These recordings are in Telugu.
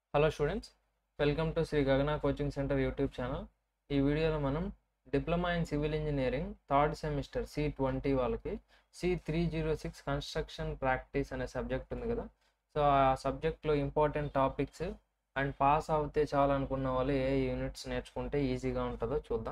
hello students welcome to Sri Gagana coaching centre YouTube channel ఈ వీడియోలో మనం diploma in civil engineering third semester C twenty వాళ్ళకి C three zero six construction practice అనే సబ్జెక్ట్ ఉంది కదా సో ఆ సబ్జెక్ట్లో ఇంపార్టెంట్ టాపిక్స్ అండ్ పాస్ అవుతే చాలు అనుకున్న వాళ్ళు ఏ యూనిట్స్ నేర్చుకుంటే ఈజీగా ఉంటుందో చూద్దాం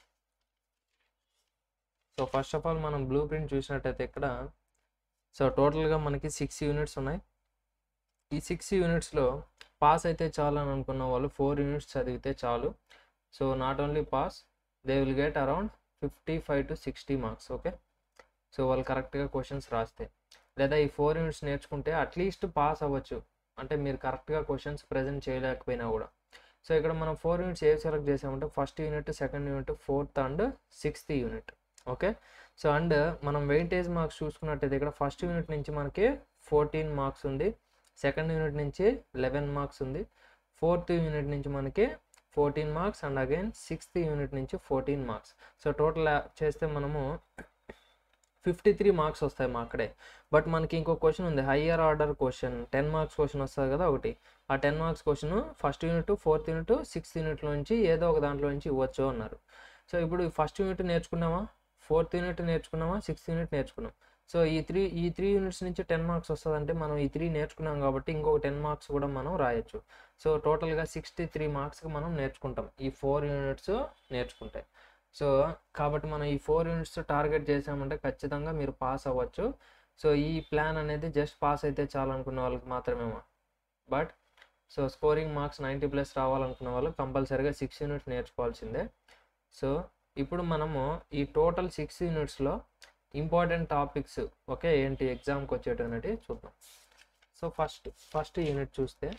సో ఫస్ట్ ఆఫ్ ఆల్ మనం బ్లూ ప్రింట్ చూసినట్టయితే ఇక్కడ సో టోటల్గా మనకి సిక్స్ యూనిట్స్ ఉన్నాయి ఈ సిక్స్ యూనిట్స్లో పాస్ అయితే చాలు అని అనుకున్న వాళ్ళు ఫోర్ యూనిట్స్ చదివితే చాలు so not only pass they will get around fifty five to sixty marks okay so వాళ్ళు కరెక్ట్గా క్వశ్చన్స్ రాస్తే లేదా ఈ ఫోర్ యూనిట్స్ నేర్చుకుంటే అట్లీస్ట్ పాస్ అవ్వచ్చు అంటే మీరు కరెక్ట్గా క్వశ్చన్స్ ప్రజెంట్ చేయలేకపోయినా కూడా సో ఇక్కడ మనం ఫోర్ యూనిట్స్ ఏవి సెలెక్ట్ చేసామంటే first unit second unit fourth and sixth unit okay so and మనం వెయిటేజ్ మార్క్స్ చూసుకున్నట్టయితే ఇక్కడ ఫస్ట్ యూనిట్ నుంచి మనకి ఫోర్టీన్ మార్క్స్ ఉంది సెకండ్ యూనిట్ నుంచి లెవెన్ మార్క్స్ ఉంది ఫోర్త్ యూనిట్ నుంచి మనకి fourteen marks and again sixth unit నుంచి ఫోర్టీన్ మార్క్స్ సో టోటల్ చేస్తే మనము ఫిఫ్టీ త్రీ మార్క్స్ వస్తాయి మా అక్కడే బట్ మనకి ఇంకో క్వశ్చన్ ఉంది higher order question ten marks question వస్తుంది కదా ఒకటి ఆ ten marks question first unit fourth unit sixth యూనిట్లో నుంచి ఏదో ఒక దాంట్లో నుంచి ఇవ్వచ్చు అన్నారు సో ఇప్పుడు ఫస్ట్ యూనిట్ నేర్చుకున్నామా ఫోర్త్ యూనిట్ నేర్చుకున్నామా సిక్స్త్ యూనిట్ నేర్చుకున్నాం సో ఈ త్రీ ఈ త్రీ యూనిట్స్ నుంచి టెన్ మార్క్స్ వస్తుందంటే మనం ఈ త్రీ నేర్చుకున్నాం కాబట్టి ఇంకొక టెన్ మార్క్స్ కూడా మనం రాయొచ్చు సో టోటల్గా సిక్స్టీ త్రీ మార్క్స్కి మనం నేర్చుకుంటాం ఈ ఫోర్ యూనిట్స్ నేర్చుకుంటే సో కాబట్టి మనం ఈ ఫోర్ యూనిట్స్ టార్గెట్ చేసామంటే ఖచ్చితంగా మీరు పాస్ అవ్వచ్చు సో ఈ ప్లాన్ అనేది జస్ట్ పాస్ అయితే చాలు అనుకున్న వాళ్ళకి మాత్రమేమో but so scoring marks ninety plus రావాలనుకున్న వాళ్ళు కంపల్సరీగా సిక్స్ యూనిట్స్ నేర్చుకోవాల్సిందే సో ఇప్పుడు మనము ఈ టోటల్ సిక్స్ యూనిట్స్లో ఇంపార్టెంట్ టాపిక్స్ ఓకే ఏంటి ఎగ్జామ్కి వచ్చేటనేది చూద్దాం సో ఫస్ట్ ఫస్ట్ యూనిట్ చూస్తే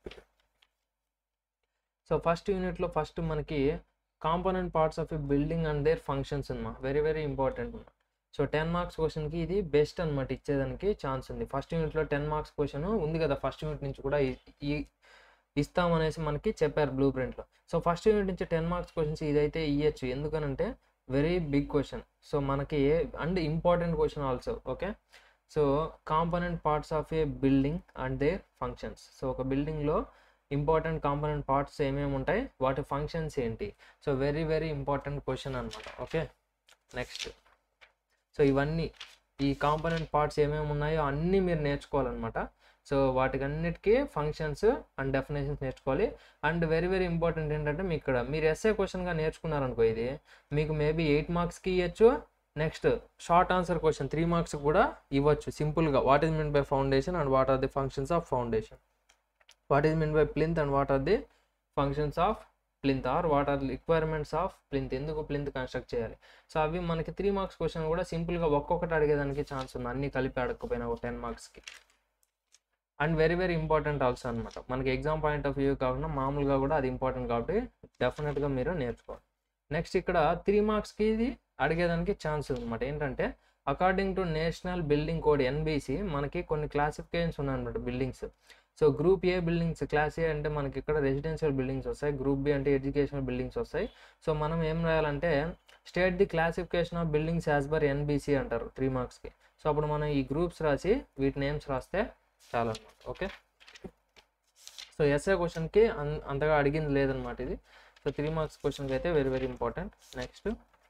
సో ఫస్ట్ యూనిట్లో ఫస్ట్ మనకి component parts of a building and their functions అన్నమా very very important so ten marks క్వశ్చన్కి ఇది బెస్ట్ అనమాట ఇచ్చేదానికి ఛాన్స్ ఉంది ఫస్ట్ యూనిట్లో టెన్ మార్క్స్ క్వశ్చన్ ఉంది కదా ఫస్ట్ యూనిట్ నుంచి కూడా ఈ ఇస్తామనేసి మనకి చెప్పారు బ్లూ ప్రింట్లో సో ఫస్ట్ యూనిట్ నుంచి టెన్ మార్క్స్ క్వశ్చన్స్ ఇదైతే ఇవ్వచ్చు ఎందుకనంటే వెరీ బిగ్ క్వశ్చన్ సో మనకి and important question also okay so component parts of a building and they functions so ఒక బిల్డింగ్లో ఇంపార్టెంట్ కాంపోనెంట్ పార్ట్స్ ఏమేమి ఉంటాయి వాటి ఫంక్షన్స్ ఏంటి so very very important question అనమాట ఓకే నెక్స్ట్ సో ఇవన్నీ ఈ కాంపోనెంట్ పార్ట్స్ ఏమేమి ఉన్నాయో అన్నీ మీరు నేర్చుకోవాలన్నమాట సో వాటికి అన్నిటికీ ఫంక్షన్స్ అండ్ డెఫినేషన్స్ నేర్చుకోవాలి అండ్ వెరీ వెరీ ఇంపార్టెంట్ ఏంటంటే మీకు ఇక్కడ మీరు ఎస్ఏ క్వశ్చన్గా నేర్చుకున్నారనుకో ఇది మీకు మేబీ ఎయిట్ మార్క్స్కి ఇవ్వచ్చు next short answer question three marks కూడా ఇవ్వచ్చు సింపుల్గా what is mean by foundation and what are the functions of foundation what is mean by plinth and what are the functions of plinth or what are requirements of plinth ఎందుకు ప్లింత్ కన్స్ట్రక్ట్ చేయాలి సో అవి మనకి త్రీ మార్క్స్ క్వశ్చన్ కూడా సింపుల్గా ఒక్కొక్కటి అడిగేదానికి ఛాన్స్ ఉంది అన్ని కలిపి అడగకపోయినా ఒక టెన్ మార్క్స్కి and very very important also అనమాట మనకి ఎగ్జామ్ పాయింట్ ఆఫ్ వ్యూ కాకుండా మామూలుగా కూడా అది ఇంపార్టెంట్ కాబట్టి డెఫినెట్గా మీరు నేర్చుకోవాలి నెక్స్ట్ ఇక్కడ త్రీ మార్క్స్కి ఇది అడిగేదానికి ఛాన్స్ ఉందన్నమాట ఏంటంటే according to national building code NBC మనకి కొన్ని క్లాసిఫికేషన్స్ ఉన్నాయన్నమాట buildings so group A buildings class A అంటే మనకి ఇక్కడ రెసిడెన్షియల్ బిల్డింగ్స్ వస్తాయి గ్రూప్ బి అంటే ఎడ్యుకేషనల్ బిల్డింగ్స్ వస్తాయి సో మనం ఏం రాయాలంటే state the classification of buildings as per NBC అంటారు త్రీ మార్క్స్కి సో అప్పుడు మనం ఈ గ్రూప్స్ రాసి వీటి నేమ్స్ రాస్తే చాలా అనమాట ఓకే సో ఎస్ఏ క్వశ్చన్కి అన్ అంతగా అడిగింది లేదనమాట ఇది సో త్రీ మార్క్స్ క్వశ్చన్కి అయితే very very important next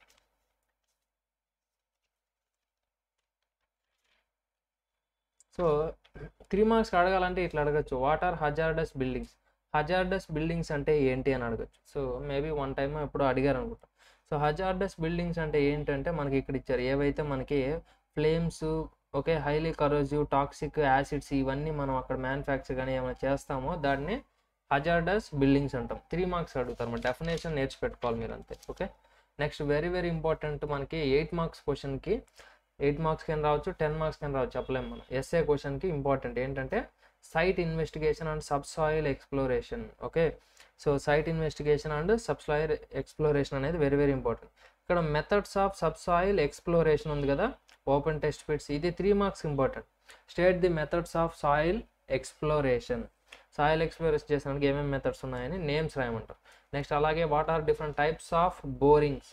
so three మార్క్స్కి అడగాలంటే ఇట్లా అడగచ్చు what are hazardous buildings hazardous buildings అంటే ఏంటి అని అడగచ్చు సో మేబీ వన్ టైమ్ ఎప్పుడు అడిగారు అనుకుంటా సో హజార్డస్ బిల్డింగ్స్ అంటే ఏంటంటే మనకి ఇక్కడ ఇచ్చారు ఏవైతే మనకి flames okay highly corrosive toxic acids ఇవన్నీ మనం అక్కడ మ్యానుఫ్యాక్చర్ కానీ ఏమైనా చేస్తామో దాన్ని హజార్డస్ బిల్డింగ్స్ అంటాం త్రీ మార్క్స్ అడుగుతారు మన డెఫినేషన్ నేర్చి పెట్టుకోవాలి మీరు అంతే okay next very very important మనకి ఎయిట్ మార్క్స్ క్వశ్చన్కి ఎయిట్ మార్క్స్ కింద రావచ్చు టెన్ మార్క్స్ కింద రావచ్చు చెప్పలేము మనం ఎస్ఏ క్వశ్చన్కి ఇంపార్టెంట్ ఏంటంటే site investigation and subsoil exploration okay so site investigation and subsoil exploration అనేది వెరీ వెరీ ఇంపార్టెంట్ ఇక్కడ మెథడ్స్ ఆఫ్ సబ్సాయిల్ ఎక్స్ప్లోరేషన్ ఉంది కదా ఓపెన్ టెస్ట్ పిట్స్ ఇది three marks important state the methods of soil exploration soil exploration చేసినందుకు ఏమేమి మెథడ్స్ ఉన్నాయని నేమ్స్ రాయమంటారు నెక్స్ట్ అలాగే what are different types of borings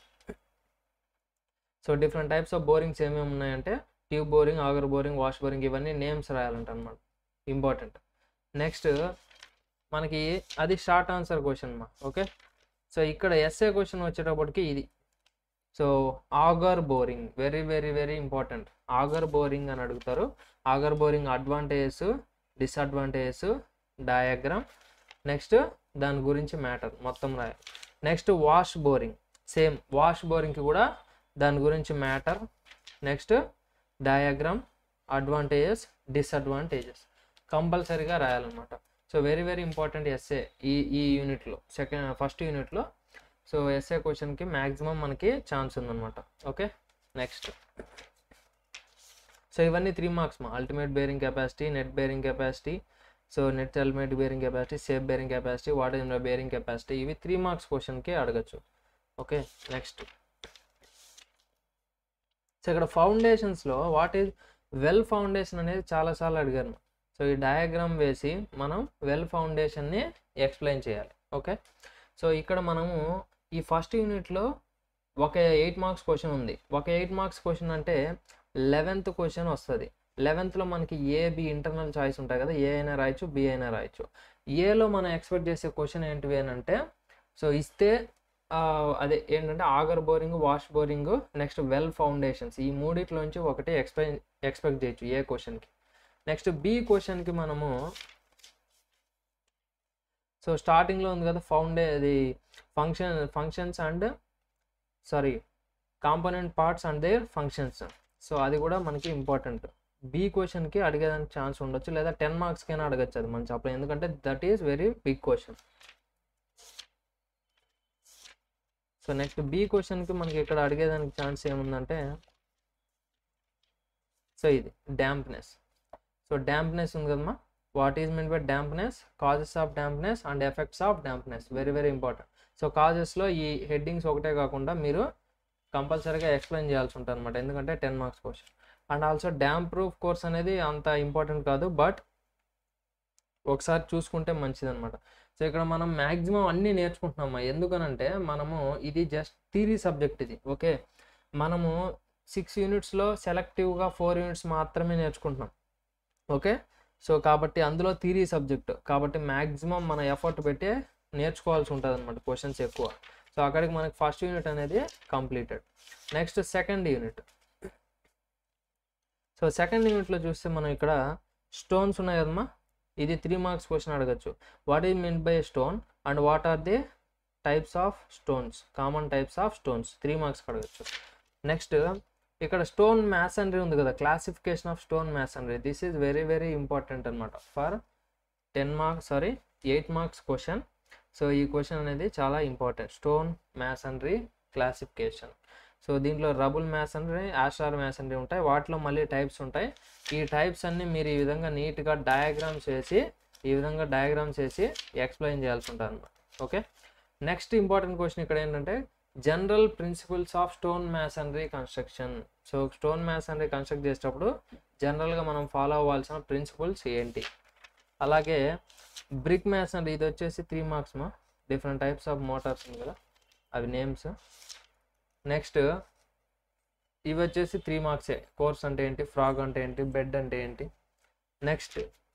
so different types of borings ఏమేమి ఉన్నాయంటే tube boring auger boring wash boring ఇవన్నీ నేమ్స్ రాయాలంట అనమాట ఇంపార్టెంట్ నెక్స్ట్ మనకి అది షార్ట్ ఆన్సర్ క్వశ్చన్ మా ఓకే సో ఇక్కడ ఎస్ఏ క్వశ్చన్ వచ్చేటప్పటికి ఇది so auger boring very very very important auger boring అని అడుగుతారు auger boring advantages disadvantages diagram next దాని గురించి మ్యాటర్ మొత్తం రాయాలి next wash boring same wash బోరింగ్కి కూడా దాని గురించి matter next diagram advantages disadvantages కంపల్సరీగా రాయాలన్నమాట so very very important SA ఈ ఈ యూనిట్లో సెకండ్ ఫస్ట్ యూనిట్లో సో ఎస్ఏ క్వశ్చన్కి మ్యాక్సిమం మనకి ఛాన్స్ ఉందన్నమాట ఓకే నెక్స్ట్ సో ఇవన్నీ త్రీ మార్క్స్ మా ultimate bearing capacity net bearing capacity so net ultimate bearing capacity safe bearing capacity what is bearing capacity ఇవి త్రీ మార్క్స్ క్వశ్చన్కి అడగచ్చు ఓకే నెక్స్ట్ సో ఇక్కడ ఫౌండేషన్స్లో వాట్ ఈజ్ వెల్ ఫౌండేషన్ అనేది చాలాసార్లు అడిగారు సో ఈ డయాగ్రామ్ వేసి మనం వెల్ ఫౌండేషన్ని ఎక్స్ప్లెయిన్ చేయాలి ఓకే సో ఇక్కడ మనము ఈ ఫస్ట్ యూనిట్లో ఒక ఎయిట్ మార్క్స్ క్వశ్చన్ ఉంది ఒక ఎయిట్ మార్క్స్ క్వశ్చన్ అంటే లెవెన్త్ క్వశ్చన్ వస్తుంది లెవెన్త్లో మనకి ఏ బి ఇంటర్నల్ చాయిస్ ఉంటాయి కదా ఏ అయినా రాయొచ్చు బి అయినా రాయొచ్చు ఏలో మనం ఎక్స్పెక్ట్ చేసే క్వశ్చన్ ఏంటివి అని అంటే సో ఇస్తే ఆ, అదే ఏంటంటే auger boring wash boring next well foundations ఈ మూడిట్లోంచి ఒకటి ఎక్స్పెక్ట్ ఎక్స్పెక్ట్ చేయొచ్చు ఏ క్వశ్చన్కి నెక్స్ట్ బి క్వశ్చన్కి మనము సో స్టార్టింగ్లో ఉంది కదా ఫౌండే అది function functions and sorry component parts and their functions so అది కూడా మనకి ఇంపార్టెంట్ బి క్వశ్చన్కి అడిగేదానికి ఛాన్స్ ఉండొచ్చు లేదా టెన్ మార్క్స్కైనా అడగచ్చు అది మనం చెప్పలేం ఎందుకంటే that is very big question so next B క్వశ్చన్కి మనకి ఇక్కడ అడిగేదానికి ఛాన్స్ ఏముందంటే సో ఇది డ్యాంప్నెస్ సో డ్యాంప్నెస్ ఉంది కదమ్మా what is mean by dampness causes of dampness and effects of dampness very very important so కాజెస్లో ఈ హెడ్డింగ్స్ ఒకటే కాకుండా మీరు కంపల్సరీగా ఎక్స్ప్లెయిన్ చేయాల్సి ఉంటుంది అనమాట ఎందుకంటే ten marks question and also damp proof course అనేది అంత ఇంపార్టెంట్ కాదు బట్ ఒకసారి చూసుకుంటే మంచిదన్నమాట సో ఇక్కడ మనం మ్యాక్సిమం అన్నీ నేర్చుకుంటున్నాము ఎందుకనంటే మనము ఇది జస్ట్ థీరీ సబ్జెక్ట్ ఇది ఓకే మనము సిక్స్ యూనిట్స్లో సెలెక్టివ్గా ఫోర్ యూనిట్స్ మాత్రమే నేర్చుకుంటున్నాం ఓకే సో కాబట్టి అందులో థీరీ సబ్జెక్ట్ కాబట్టి మ్యాక్సిమం మన ఎఫర్ట్ పెట్టి నేర్చుకోవాల్సి ఉంటుంది అనమాట క్వశ్చన్స్ ఎక్కువ సో అక్కడికి మనకి ఫస్ట్ యూనిట్ అనేది completed next second unit so second యూనిట్లో చూస్తే మనం ఇక్కడ స్టోన్స్ ఉన్నాయి కదమ్మా ఇది త్రీ మార్క్స్ క్వశ్చన్ అడగచ్చు what is mean by stone and what are the types of stones common types of stones three marks అడగచ్చు నెక్స్ట్ ఇక్కడ స్టోన్ మ్యాసనరీ ఉంది కదా classification of stone masonry this is very very important అనమాట for ten marks sorry eight marks question so ఈ క్వశ్చన్ అనేది చాలా important stone masonry classification so దీంట్లో రబుల్ మ్యాసనరీ ఆస్టార్ మ్యాసనరీ ఉంటాయి వాటిలో మళ్ళీ టైప్స్ ఉంటాయి ఈ టైప్స్ అన్ని మీరు ఈ విధంగా నీట్గా డయాగ్రామ్స్ వేసి ఈ విధంగా డయాగ్రామ్స్ వేసి ఎక్స్ప్లెయిన్ చేయాల్సి ఉంటుంది అనమాట ఓకే నెక్స్ట్ ఇంపార్టెంట్ క్వశ్చన్ ఇక్కడ ఏంటంటే general principles of stone masonry construction so stone masonry construct చేసేటప్పుడు జనరల్గా మనం ఫాలో అవ్వాల్సిన ప్రిన్సిపల్స్ ఏంటి అలాగే బ్రిక్ మ్యాసనరీ ఇది వచ్చేసి త్రీ మార్క్స్ మా డిఫరెంట్ టైప్స్ ఆఫ్ మోటార్స్ ఉంది కదా అవి నేమ్స్ నెక్స్ట్ ఇవి వచ్చేసి త్రీ మార్క్సే కోర్స్ అంటే ఏంటి ఫ్రాగ్ అంటే ఏంటి బెడ్ అంటే ఏంటి నెక్స్ట్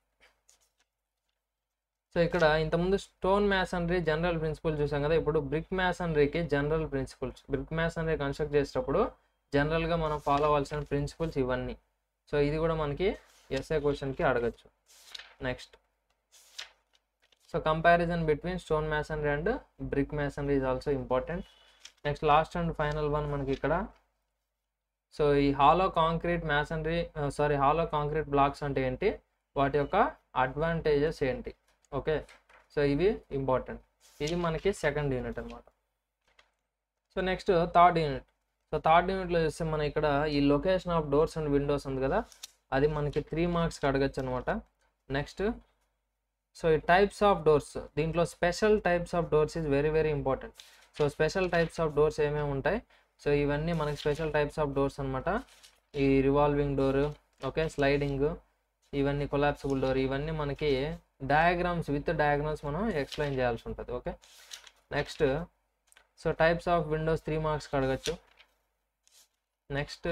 సో ఇక్కడ ఇంతకుముందు స్టోన్ మ్యాసనరీ జనరల్ ప్రిన్సిపల్ చూసాం కదా ఇప్పుడు బ్రిక్ మ్యాసనరీకి general principles brick masonry construct చేసేటప్పుడు జనరల్గా మనం ఫాలో అవ్వాల్సిన ప్రిన్సిపల్స్ ఇవన్నీ సో ఇది కూడా మనకి ఎస్ఏ క్వశ్చన్కి అడగచ్చు next so comparison between stone masonry and brick masonry is also important next last and final one మనకి ఇక్కడ సో ఈ hollow concrete masonry sorry hollow concrete blocks అంటే ఏంటి వాటి యొక్క అడ్వాంటేజెస్ ఏంటి ఓకే సో ఇవి ఇంపార్టెంట్ ఇది మనకి సెకండ్ యూనిట్ అనమాట so next third unit so third యూనిట్లో చూస్తే మనం ఇక్కడ ఈ location of doors and windows ఉంది కదా అది మనకి త్రీ మార్క్స్కి అడగచ్చు అనమాట నెక్స్ట్ సో ఈ టైప్స్ ఆఫ్ డోర్స్ దీంట్లో special types of doors is very very important so special types of doors ఏమేమి ఉంటాయి సో ఇవన్నీ మనకి స్పెషల్ టైప్స్ ఆఫ్ డోర్స్ అనమాట ఈ రివాల్వింగ్ డోర్ ఓకే స్లైడింగ్ ఇవన్నీ కొలాప్సిబుల్ డోర్ ఇవన్నీ మనకి డయాగ్రామ్స్ విత్ డయాగ్రామ్స్ మనం ఎక్స్ప్లెయిన్ చేయాల్సి ఉంటుంది okay next so types of windows three మార్క్స్కి అడగచ్చు నెక్స్ట్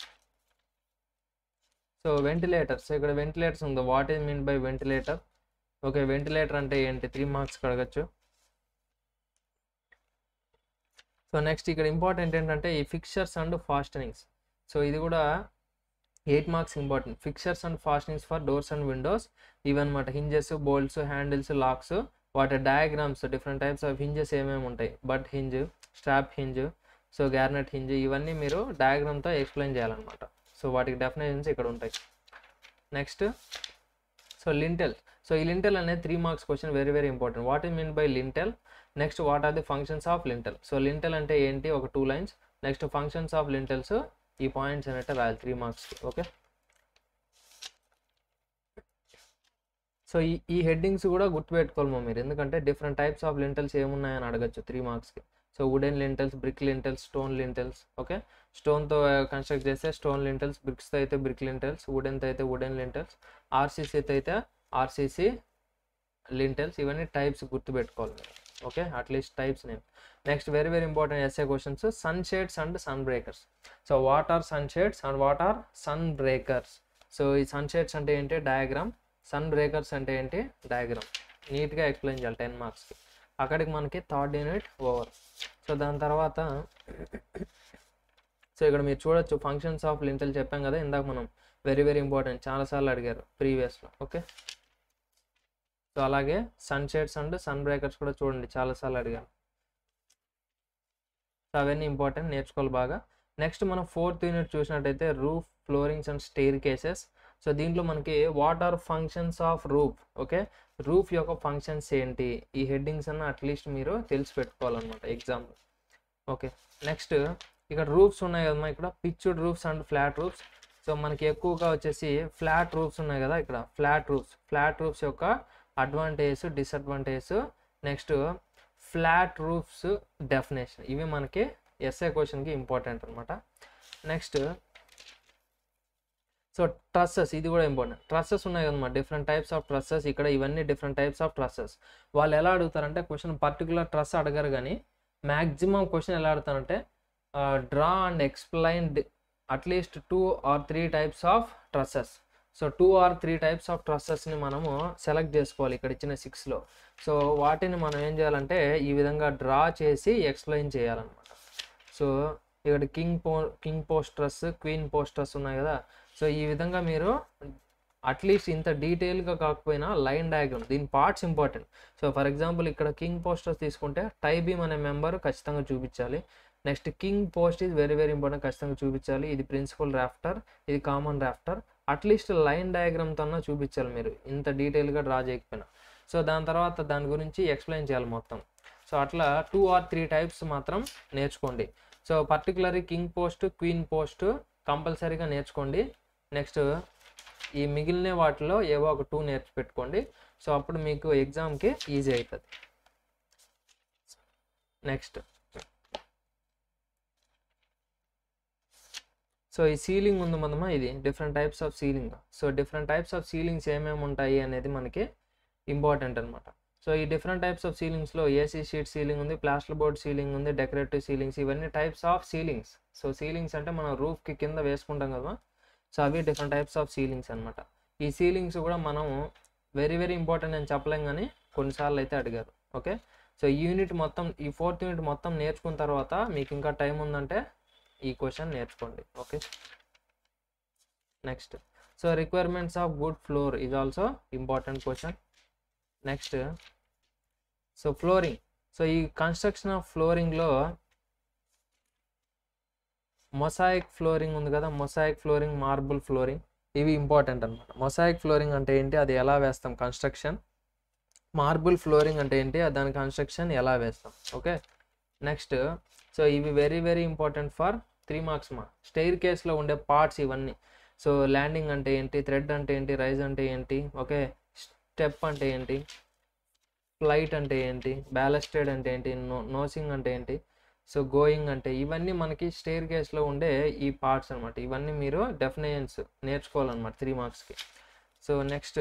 సో వెంటిలేటర్స్ ఇక్కడ వెంటిలేటర్స్ ఉంది what is mean by ventilator okay ventilator అంటే ఏంటి త్రీ మార్క్స్కి అడగచ్చు సో నెక్స్ట్ ఇక్కడ ఇంపార్టెంట్ ఏంటంటే ఈ ఫిక్చర్స్ అండ్ ఫాస్టనింగ్స్ సో ఇది కూడా eight marks important fixtures and fastenings for doors and windows ఇవన్నమాట హింజెస్ బోల్ట్స్ హ్యాండిల్స్ లాక్స్ వాటి diagrams different types of hinges ఏమేమి ఉంటాయి butt hinge strap hinge so garnet hinge ఇవన్నీ మీరు డయాగ్రామ్తో ఎక్స్ప్లెయిన్ చేయాలన్నమాట సో వాటికి డెఫినేషన్స్ ఇక్కడ ఉంటాయి నెక్స్ట్ సో లింటెల్ సో ఈ లింటెల్ అనేది three marks question very very important what is mean by lintel next what are the functions of lintel so lintel అంటే ఏంటి ఒక two lines next functions of lintels ఈ పాయింట్స్ అనేవి రాయాలి త్రీ మార్క్స్కి ఓకే సో ఈ ఈ హెడ్డింగ్స్ కూడా గుర్తుపెట్టుకోవాలి మీరు ఎందుకంటే డిఫరెంట్ టైప్స్ ఆఫ్ లింటల్స్ ఏమున్నాయని అడగచ్చు త్రీ మార్క్స్కి so wooden lintels brick lintels stone lintels okay స్టోన్తో కన్స్ట్రక్ట్ చేస్తే స్టోన్ లింటల్స్ బ్రిక్స్తో అయితే బ్రిక్ లింటల్స్ వుడెన్తో అయితే వుడెన్ లింటల్స్ ఆర్సీసీతో అయితే ఆర్సీసీ లింటల్స్ ఇవన్నీ టైప్స్ గుర్తుపెట్టుకోవాలి మీరు ఓకే అట్లీస్ట్ టైప్స్ నేను next very very important SA questions sun shades and sun breakers so what are sun shades and what are sun breakers so ఈ సన్ షేడ్స్ అంటే ఏంటి డయాగ్రామ్ సన్ బ్రేకర్స్ అంటే ఏంటి డయాగ్రామ్ నీట్గా ఎక్స్ప్లెయిన్ చేయాలి టెన్ మార్క్స్కి అక్కడికి మనకి థర్డ్ యూనిట్ ఓవర్ సో దాని తర్వాత సో ఇక్కడ మీరు చూడొచ్చు ఫంక్షన్స్ ఆఫ్ లింటల్ చెప్పాం కదా ఇందాక మనం వెరీ వెరీ ఇంపార్టెంట్ చాలాసార్లు అడిగారు ప్రీవియస్లో ఓకే సో అలాగే sun shades and sun breakers కూడా చూడండి చాలాసార్లు అడిగాను సో అవన్నీ ఇంపార్టెంట్ నేర్చుకోవాలి బాగా నెక్స్ట్ మనం ఫోర్త్ యూనిట్ చూసినట్టయితే roof floorings and staircases so దీంట్లో మనకి what are functions of roof okay roof యొక్క ఫంక్షన్స్ ఏంటి ఈ హెడ్డింగ్స్ అన్న అట్లీస్ట్ మీరు తెలిసి పెట్టుకోవాలన్నమాట ఎగ్జామ్లో ఓకే నెక్స్ట్ ఇక్కడ రూఫ్స్ ఉన్నాయి కదమ్మా ఇక్కడ pitched roofs and flat roofs so మనకి ఎక్కువగా వచ్చేసి ఫ్లాట్ రూఫ్స్ ఉన్నాయి కదా ఇక్కడ ఫ్లాట్ రూఫ్స్ ఫ్లాట్ రూఫ్స్ యొక్క advantage disadvantage next flat roofs definition ఇవి మనకి ఎస్ఏ క్వశ్చన్కి ఇంపార్టెంట్ అనమాట నెక్స్ట్ సో ట్రస్సెస్ ఇది కూడా ఇంపార్టెంట్ ట్రస్సెస్ ఉన్నాయి కదమ్మా డిఫరెంట్ టైప్స్ ఆఫ్ ట్రస్సెస్ ఇక్కడ ఇవన్నీ డిఫరెంట్ టైప్స్ ఆఫ్ ట్రస్సెస్ వాళ్ళు ఎలా అడుగుతారంటే క్వశ్చన్ పర్టికులర్ ట్రస్ అడగరు కానీ మ్యాక్సిమం క్వశ్చన్ ఎలా అడుగుతారంటే draw and explain at least two or three types of trusses so two or three types of ట్రస్సెస్ని మనము సెలెక్ట్ చేసుకోవాలి ఇక్కడ ఇచ్చిన సిక్స్లో సో వాటిని మనం ఏం చేయాలంటే ఈ విధంగా డ్రా చేసి ఎక్స్ప్లెయిన్ చేయాలన్నమాట సో ఇక్కడ కింగ్ పో king post truss queen post truss ఉన్నాయి కదా సో ఈ విధంగా మీరు అట్లీస్ట్ ఇంత డీటెయిల్గా కాకపోయినా లైన్ డయాగ్రామ్ దీని parts important so for example ఇక్కడ కింగ్ పోస్టర్స్ తీసుకుంటే టై బీమ్ అనే మెంబర్ ఖచ్చితంగా చూపించాలి next king post is very very important ఖచ్చితంగా చూపించాలి ఇది ప్రిన్సిపల్ రాఫ్టర్ ఇది కామన్ రాఫ్టర్ అట్లీస్ట్ లైన్ డయాగ్రామ్తో అన్నా చూపించాలి మీరు ఇంత డీటెయిల్గా డ్రా చేయకపోయినా సో దాని తర్వాత దాని గురించి ఎక్స్ప్లెయిన్ చేయాలి మొత్తం సో అట్లా టూ ఆర్ త్రీ టైప్స్ మాత్రం నేర్చుకోండి so particularly king post queen post కంపల్సరీగా నేర్చుకోండి నెక్స్ట్ ఈ మిగిలిన వాటిలో ఏవో ఒక టూ నేర్చి పెట్టుకోండి సో అప్పుడు మీకు ఎగ్జామ్కి ఈజీ అవుతుంది నెక్స్ట్ సో ఈ సీలింగ్ ఉంది మనమా ఇది different types of ceiling so different types of ceilings ఏమేమి ఉంటాయి అనేది మనకి ఇంపార్టెంట్ అనమాట సో ఈ డిఫరెంట్ టైప్స్ ఆఫ్ సీలింగ్స్లో ఏసీ షీట్ సీలింగ్ ఉంది ప్లాస్టర్ బోర్డ్ సీలింగ్ ఉంది డెకరేటివ్ సీలింగ్స్ ఇవన్నీ types of ceilings so ceilings అంటే మనం రూఫ్కి కింద వేసుకుంటాం కదా సో అవి డిఫరెంట్ టైప్స్ ఆఫ్ సీలింగ్స్ అనమాట ఈ సీలింగ్స్ కూడా మనం వెరీ వెరీ ఇంపార్టెంట్ అని చెప్పలేం కానీ కొన్నిసార్లు అయితే అడిగారు ఓకే సో ఈ యూనిట్ మొత్తం ఈ ఫోర్త్ యూనిట్ మొత్తం నేర్చుకున్న తర్వాత మీకు ఇంకా టైం ఉందంటే ఈ క్వశ్చన్ నేర్చుకోండి okay next so requirements of good floor is also important question next so flooring so ఈ కన్స్ట్రక్షన్ ఆఫ్ ఫ్లోరింగ్లో మొసాయిక్ ఫ్లోరింగ్ ఉంది కదా మొసాయిక్ ఫ్లోరింగ్ మార్బుల్ ఫ్లోరింగ్ ఇవి ఇంపార్టెంట్ అనమాట మొసాయిక్ ఫ్లోరింగ్ అంటే ఏంటి అది ఎలా వేస్తాం కన్స్ట్రక్షన్ మార్బుల్ ఫ్లోరింగ్ అంటే ఏంటి దాని కన్స్ట్రక్షన్ ఎలా వేస్తాం ఓకే నెక్స్ట్ సో ఇవి very very important for three marks మా స్టెయిర్ కేస్లో ఉండే పార్ట్స్ ఇవన్నీ సో ల్యాండింగ్ అంటే ఏంటి థ్రెడ్ అంటే ఏంటి రైజ్ అంటే ఏంటి ఓకే స్టెప్ అంటే ఏంటి ఫ్లైట్ అంటే ఏంటి బ్యాలస్టెడ్ అంటే ఏంటి నో నోసింగ్ అంటే ఏంటి సో గోయింగ్ అంటే ఇవన్నీ మనకి స్టేర్ కేస్లో ఉండే ఈ పార్ట్స్ అనమాట ఇవన్నీ మీరు డెఫినేషన్స్ నేర్చుకోవాలన్నమాట త్రీ మార్క్స్కి సో నెక్స్ట్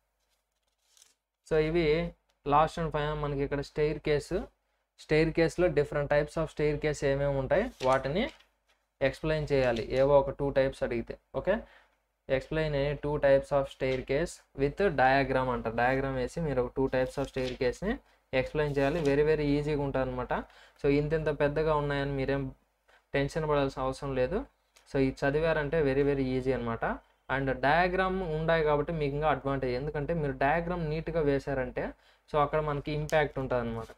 సో ఇవి లాస్ట్ అండ్ ఫైనల్ మనకి ఇక్కడ స్టెయిర్ కేసు స్టెయిర్ కేస్లో different types of staircase ఏమేమి ఉంటాయి వాటిని ఎక్స్ప్లెయిన్ చేయాలి ఏవో ఒక టూ టైప్స్ అడిగితే okay explain a two types of staircase with diagram అంటారు డయాగ్రామ్ వేసి మీరు ఒక టూ టైప్స్ ఆఫ్ స్టెయిర్ కేస్ని ఎక్స్ప్లెయిన్ చేయాలి వెరీ వెరీ ఈజీగా ఉంటుంది అనమాట సో ఇంత ఇంత పెద్దగా ఉన్నాయని మీరేం టెన్షన్ పడాల్సిన అవసరం లేదు సో ఇది చదివారంటే వెరీ వెరీ ఈజీ అనమాట అండ్ డయాగ్రామ్ ఉన్నాయి కాబట్టి మీకు ఇంకా అడ్వాంటేజ్ ఎందుకంటే మీరు డయాగ్రామ్ నీట్గా వేశారంటే సో అక్కడ మనకి ఇంపాక్ట్ ఉంటుంది అనమాట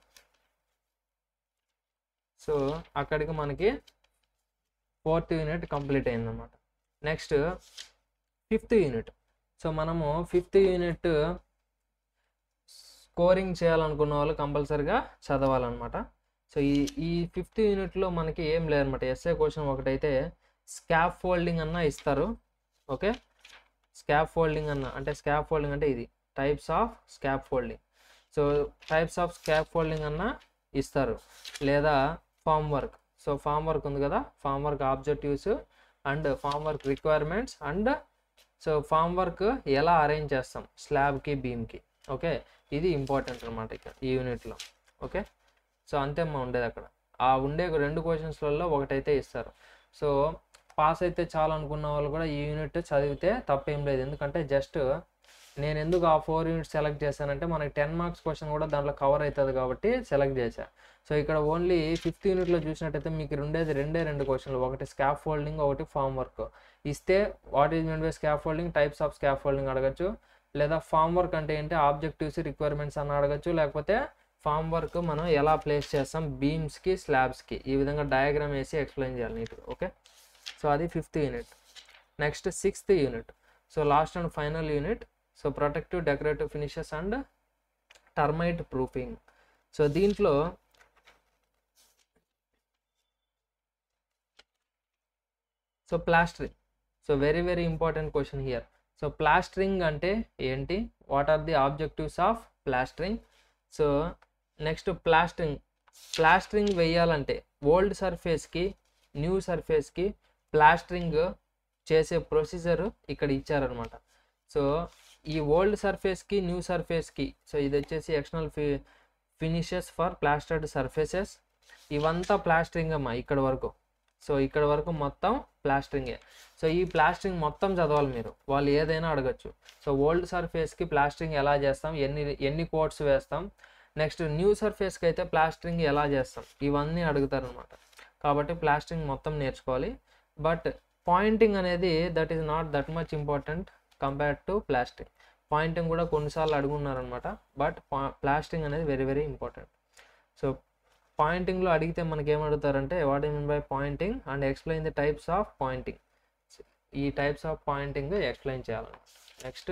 సో అక్కడికి మనకి ఫోర్త్ యూనిట్ కంప్లీట్ అయిందన్నమాట నెక్స్ట్ ఫిఫ్త్ యూనిట్ సో మనము ఫిఫ్త్ యూనిట్ స్కోరింగ్ చేయాలనుకున్న వాళ్ళు కంపల్సరిగా చదవాలన్నమాట సో ఈ ఈ ఫిఫ్త్ యూనిట్లో మనకి ఏం లేదనమాట ఎస్ఏ క్వశ్చన్ ఒకటైతే స్కాప్ ఫోల్డింగ్ అన్న ఇస్తారు ఓకే స్కాప్ ఫోల్డింగ్ అన్న అంటే స్కాప్ ఫోల్డింగ్ అంటే ఇది types of scaffolding so types of scaffolding అన్న ఇస్తారు లేదా formwork so formwork ఉంది కదా formwork objectives and formwork requirements and so formwork ఎలా అరేంజ్ చేస్తాం స్లాబ్కి బీమ్కి ఓకే ఇది ఇంపార్టెంట్ అనమాట ఇక్కడ ఈ యూనిట్లో ఓకే సో అంతే మా ఉండేది అక్కడ ఆ ఉండే రెండు క్వశ్చన్స్లలో ఒకటైతే ఇస్తారు సో పాస్ అయితే చాలు అనుకున్న వాళ్ళు కూడా ఈ యూనిట్ చదివితే తప్పేం లేదు ఎందుకంటే జస్ట్ నేను ఎందుకు ఆ ఫోర్ యూనిట్స్ సెలెక్ట్ చేశానంటే మనకి టెన్ మార్క్స్ క్వశ్చన్ కూడా దాంట్లో కవర్ అవుతుంది కాబట్టి సెలెక్ట్ చేశా సో ఇక్కడ ఓన్లీ ఫిఫ్త్ యూనిట్లో చూసినట్టయితే మీకు ఉండేది రెండే రెండు క్వశ్చన్లు ఒకటి స్కాప్ ఫోల్డింగ్ ఒకటి ఫామ్ వర్క్ ఇస్తే what is mean by scaffolding types of scaffolding అడగచ్చు లేదా ఫామ్ వర్క్ అంటే ఏంటి ఆబ్జెక్టివ్స్ రిక్వైర్మెంట్స్ అని అడగచ్చు లేకపోతే ఫామ్ వర్క్ మనం ఎలా ప్లేస్ చేస్తాం బీమ్స్కి స్లాబ్స్కి ఈ విధంగా డయాగ్రామ్ వేసి ఎక్స్ప్లెయిన్ చేయాలి నీట్గా ఓకే సో అది fifth unit next sixth unit so last and final unit so protective decorative finishes and termite proofing so దీంట్లో so plastering so very very important question here so plastering అంటే ఏంటి what are the objectives of plastering so next plastering plastering వేయాలంటే ఓల్డ్ సర్ఫేస్కి న్యూ సర్ఫేస్కి ప్లాస్టరింగ్ చేసే ప్రొసీజర్ ఇక్కడ ఇచ్చారనమాట సో ఈ ఓల్డ్ సర్ఫేస్కి న్యూ సర్ఫేస్కి సో ఇది వచ్చేసి ఎక్స్టర్నల్ ఫి ఫినిషెస్ ఫర్ ప్లాస్టర్డ్ సర్ఫేసెస్ ఇవంతా ప్లాస్టరింగ్ అమ్మా ఇక్కడ వరకు సో ఇక్కడ వరకు మొత్తం ప్లాస్టరింగే సో ఈ ప్లాస్టరింగ్ మొత్తం చదవాలి మీరు వాళ్ళు ఏదైనా అడగచ్చు సో ఓల్డ్ సర్ఫేస్కి ప్లాస్టరింగ్ ఎలా చేస్తాం ఎన్ని ఎన్ని కోట్స్ వేస్తాం నెక్స్ట్ న్యూ సర్ఫేస్కి అయితే ప్లాస్టరింగ్ ఎలా చేస్తాం ఇవన్నీ అడుగుతారు అనమాట కాబట్టి ప్లాస్టరింగ్ మొత్తం నేర్చుకోవాలి బట్ పాయింటింగ్ అనేది that is not that much important compared to plastering pointing కూడా కొన్నిసార్లు అడుగున్నారనమాట బట్ ప్లాస్టింగ్ అనేది వెరీ వెరీ ఇంపార్టెంట్ సో పాయింటింగ్లో అడిగితే మనకి ఏం అడుగుతారంటే what mean by pointing and explain the types of pointing ఈ టైప్స్ ఆఫ్ పాయింటింగ్ ఎక్స్ప్లెయిన్ చేయాలన్నమాట next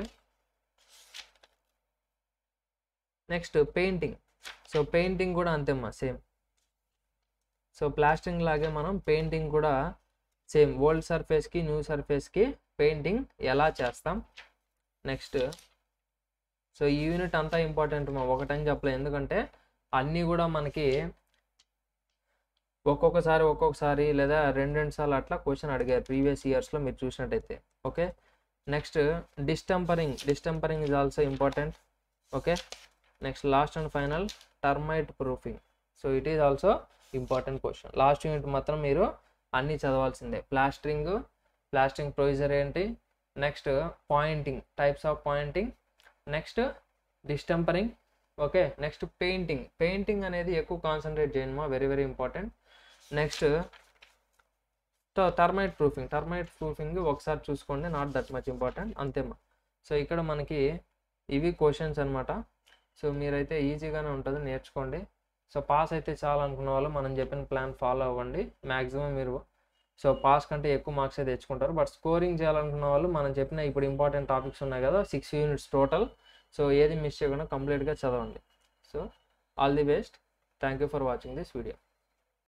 next painting so painting కూడా అంతేమ్మా సేమ్ సో ప్లాస్టింగ్ లాగే మనం పెయింటింగ్ కూడా సేమ్ ఓల్డ్ సర్ఫేస్కి న్యూ సర్ఫేస్కి పెయింటింగ్ ఎలా చేస్తాం నెక్స్ట్ సో ఈ యూనిట్ అంతా ఇంపార్టెంట్ మా ఒకటని చెప్పలేదు ఎందుకంటే అన్నీ కూడా మనకి ఒక్కొక్కసారి ఒక్కొక్కసారి లేదా రెండు రెండు సార్లు అట్లా క్వశ్చన్ అడిగారు ప్రీవియస్ ఇయర్స్లో మీరు చూసినట్టయితే okay next distempering distempering is also important okay next last and final termite proofing so it is also important question last unit మాత్రం మీరు అన్నీ చదవాల్సిందే ప్లాస్టరింగ్ ప్లాస్టరింగ్ ప్రొసీజర్ ఏంటి next pointing types of pointing next distempering okay next painting painting అనేది ఎక్కువ కాన్సన్ట్రేట్ చేయండి మా very very important next termite proofing termite proofing ఒకసారి చూసుకోండి నాట్ దట్ మచ్ ఇంపార్టెంట్ అంతేమా సో ఇక్కడ మనకి ఇవి క్వశ్చన్స్ అనమాట సో మీరైతే ఈజీగానే ఉంటుంది నేర్చుకోండి సో పాస్ అయితే చాలా అనుకున్న వాళ్ళు మనం చెప్పిన ప్లాన్ ఫాలో అవ్వండి మ్యాక్సిమం మీరు సో పాస్ కంటే ఎక్కువ మార్క్స్ అయితే తెచ్చుకుంటారు బట్ స్కోరింగ్ చేయాలనుకున్న వాళ్ళు మనం చెప్పిన ఇప్పుడు ఇంపార్టెంట్ టాపిక్స్ ఉన్నాయి కదా సిక్స్ యూనిట్స్ టోటల్ సో ఏది మిస్ చేయకుండా కంప్లీట్గా చదవండి so all the best thank you for watching this video